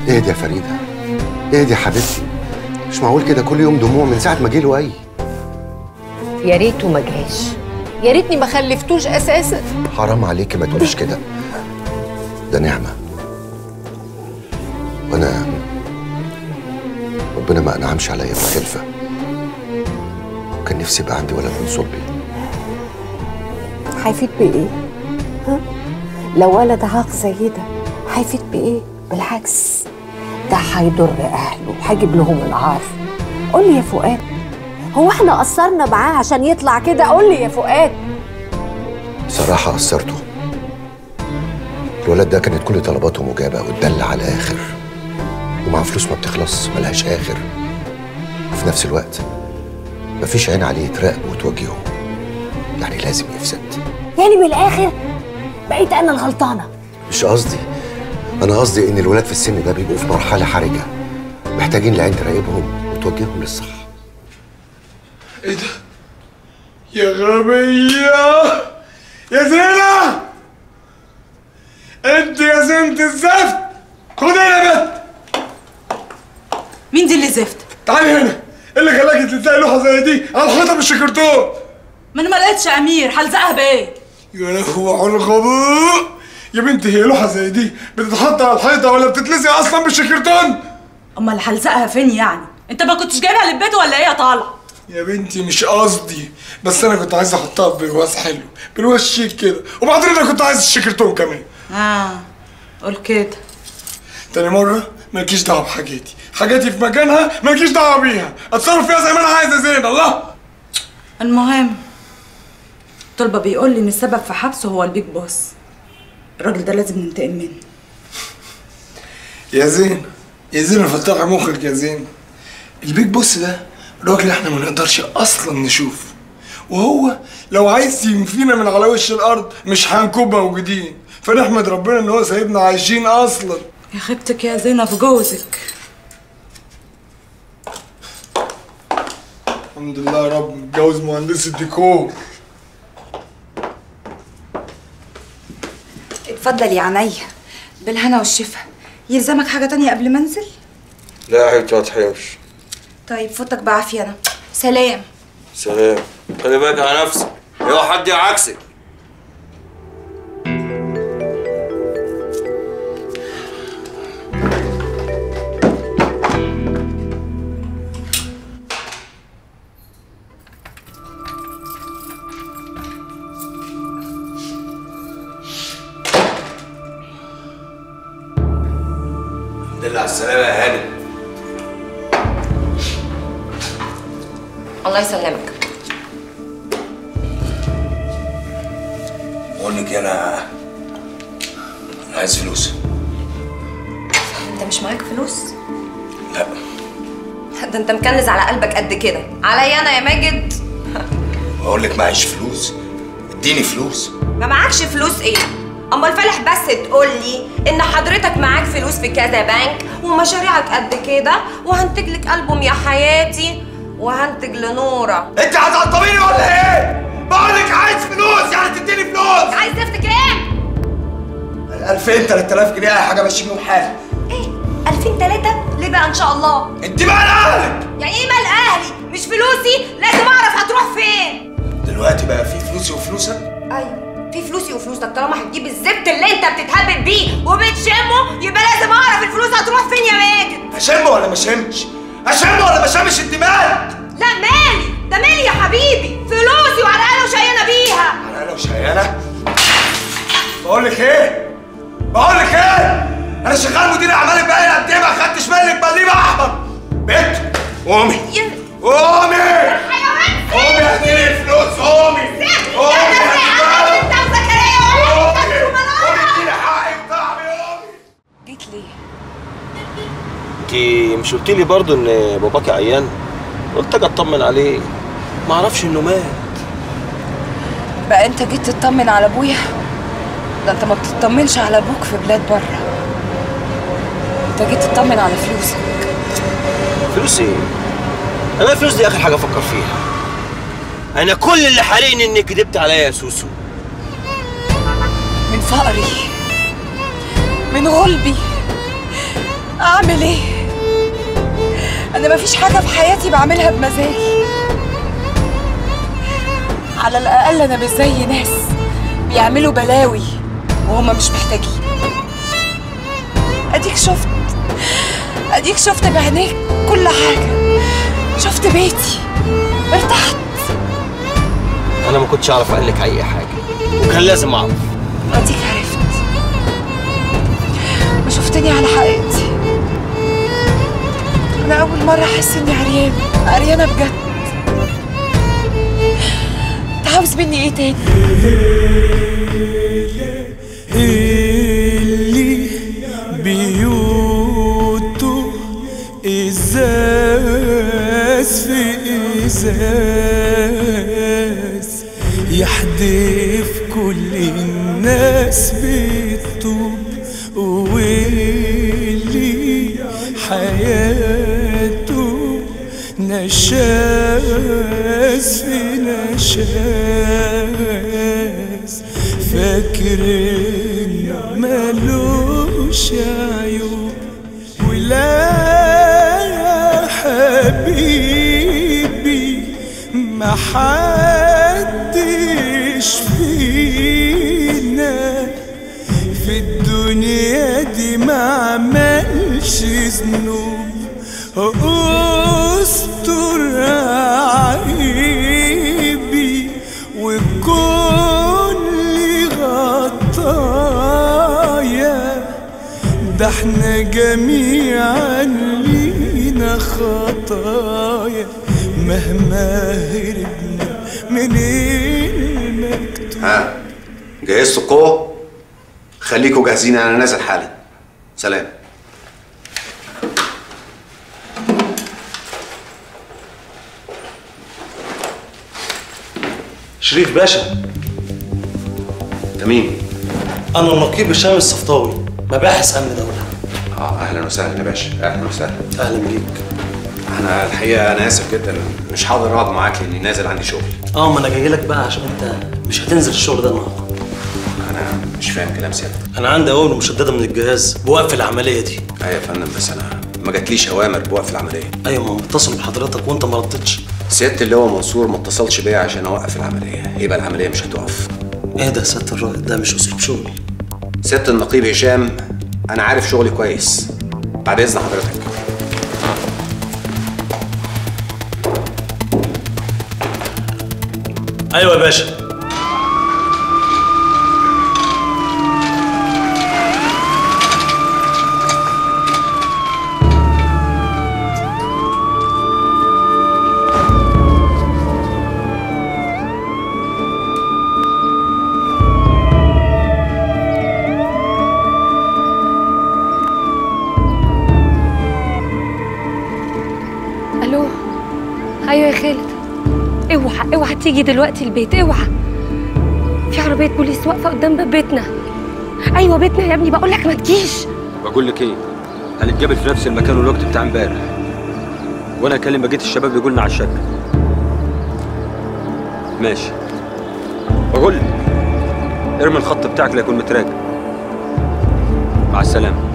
اهدي يا فريده اهدي يا حبيبتي مش معقول كده كل يوم دموع من ساعه ما جه لؤي يا ريته ما جاش يا ريتني ما خلفتوش اساسا حرام عليكي ما تقوليش كده ده نعمه وانا ربنا ما انعمش عليا بالخلفه وكان نفسي يبقى عندي ولد من صلبي هيفيد بايه؟ ها؟ لو ولد عاق زي ده هيفيد بايه؟ بالعكس ده هيضر اهله وهيجيب لهم العار قول لي يا فؤاد هو احنا قصرنا معاه عشان يطلع كده قول لي يا فؤاد صراحه قصرته الولد ده كانت كل طلباته مجابه واتدلع على الاخر ومع فلوس ما بتخلص ملهاش اخر وفي نفس الوقت مفيش عين عليه تراقبه وتوجهه يعني لازم يفسد يعني من الاخر بقيت انا الغلطانه مش قصدي انا قصدي ان الولاد في السن ده بيبقوا في مرحله حرجه محتاجين لعين تراقبهم وتوجههم للصح ايه ده؟ يا غبية يا زينة انت يا زينة الزفت خد هنا بنت مين دي اللي زفت؟ تعالي هنا ايه اللي خلاكي تلاقي لوحة زي دي على الحيطة بالشكرتون ما انا ما لقيتش امير هلزقها بايه؟ يا لهوي على الغباء يا بنتي هي لوحة زي دي بتتحط على الحيطة ولا بتتلزق اصلا بالشكرتون امال هلزقها فين يعني؟ انت ما كنتش جايبها للبيت ولا ايه يا طالع؟ يا بنتي مش قصدي بس انا كنت عايز احطها برواز حلو برواز شيك كده وبعدين انا كنت عايز الشكرتون كمان اه قول كده تاني مرة مالكيش دعوة بحاجاتي حاجاتي في مكانها مالكيش دعوة بيها اتصرف فيها زي ما انا عايز يا زين الله المهم طلبة بيقول لي ان السبب في حبسه هو البيج بوس الراجل ده لازم ننتقم منه يا زين يا زين فتحي مخك يا زين البيج بوس ده راجل احنا ما نقدرش اصلا نشوفه وهو لو عايز ينفينا من على وش الارض مش هنكون موجودين فنحمد ربنا ان هو سايبنا عايشين اصلا يا خيبتك يا زينة في جوزك الحمد لله يا رب متجوز مهندس الديكور اتفضل يا عينيا بالهنا والشفا يلزمك حاجة تانية قبل ما انزل؟ لا يا حبيبتي ما تحرمش طيب فوتك بعافية انا سلام سلام خلي بالك على نفسك اوعى حد يعكسك الحمد لله على السلامة يا هانم الله يسلمك بقول لك انا انا عايز فلوس انت مش معاك فلوس لا ده انت مكنز على قلبك قد كده عليا انا يا ماجد بقول لك معيش فلوس اديني فلوس ما معكش فلوس ايه امال فالح بس تقول لي ان حضرتك معاك فلوس في كذا بنك ومشاريعك قد كده وهنتج لك البوم يا حياتي وهنتج لنوره انت هتعطبيني ولا ايه؟ بقول لك عايز فلوس يعني تديني فلوس عايز تفتك ايه 2000 3000 جنيه اي حاجه ماشي بيهم حالي ايه 2000 3 ليه بقى ان شاء الله انت مال اهلك يعني ايه مال اهلي مش فلوسي لازم اعرف هتروح فين دلوقتي بقى في فلوسي وفلوسك ايوه في فلوسي وفلوسك طالما هتجيب الزبد اللي انت بتتهبب بيه وبتشمه يبقى لازم اعرف الفلوس هتروح فين يا ماجد اشم ولا ما اشمش؟ اشم ولا ما اشمش انت مالك؟ لا مالي ده مالي يا حبيبي فلوسي وعلى انا وشيانه بيها على انا وشيانه بقول لك ايه؟ بقول لك ايه؟ انا شغال مدير اعمال بقالي قد ايه ما خدتش بالك بليمه احمر بنت قومي قومي قومي هاتيلي الفلوس قومي قومي هاتيلي انت وزكريا قومي قومي اديني حقي بتاعي جيت ليه؟ انت مش قلت لي برضه ان باباكي عيان قلت اجي اطمن عليه ما اعرفش انه مات بقى انت جيت تطمن على ابويا ده انت ما بتطمنش على ابوك في بلاد بره انت جيت تطمن على فلوسك فلوس ايه انا الفلوس دي اخر حاجه افكر فيها انا كل اللي حارقني انك كدبت عليا يا سوسو من فقري من غلبي اعمل ايه انا مفيش حاجه في حياتي بعملها بمزاجي على الاقل انا مش زي ناس بيعملوا بلاوي وهما مش محتاجين اديك شفت اديك شفت بعينيك كل حاجه شفت بيتي ارتحت انا ما كنتش اعرف اقول لك اي حاجه وكان لازم اعرف اديك عرفت وشفتني على حقيقتي انا اول مره احس اني عريانه عريانه بجد انت عاوز مني ايه تاني اللي بيوته ازاز في ازاز يحدف كل الناس بالطوب واللي حياته نشاز في نشاز فاكر انه ملوش عيوب ولا يا حبيبي ما حدش فينا في الدنيا دي ما عملش ذنوب استر عيبي وكل غطايا ده احنا جميعا لينا خطايا مهما هربنا من المكتوب ها جهزتوا القوة؟ خليكوا جاهزين انا نازل حالا سلام شريف باشا انت مين؟ انا النقيب هشام الصفطاوي مباحث امن دوله اه اهلا وسهلا يا باشا اهلا وسهلا اهلا بيك انا الحقيقه انا اسف جدا مش هقدر اقعد معاك لاني نازل عندي شغل اه ما انا جاي لك بقى عشان انت مش هتنزل الشغل ده النهارده انا مش فاهم كلام سيادتك انا عندي اوامر مشدده من الجهاز بوقف العمليه دي ايوه يا فندم بس انا ما جاتليش اوامر بوقف العمليه ايوه ما متصل بحضرتك وانت ما ردتش سياده اللواء منصور ما اتصلش بيا عشان اوقف العمليه يبقى العمليه مش هتقف ايه ده يا سياده الرائد ده مش اسلوب شغل سياده النقيب هشام انا عارف شغلي كويس بعد اذن حضرتك ايوه يا باشا الو ايوه يا خالد اوعى اوعى تيجي دلوقتي البيت اوعى في عربيه بوليس واقفه قدام باب بيتنا ايوه بيتنا يا ابني بقول لك ما تجيش بقول لك ايه هنتقابل في نفس المكان والوقت بتاع امبارح وانا اكلم بقيه الشباب يقولنا على الشقه ماشي بقول لك ارمي الخط بتاعك ليكون متراجع مع السلامه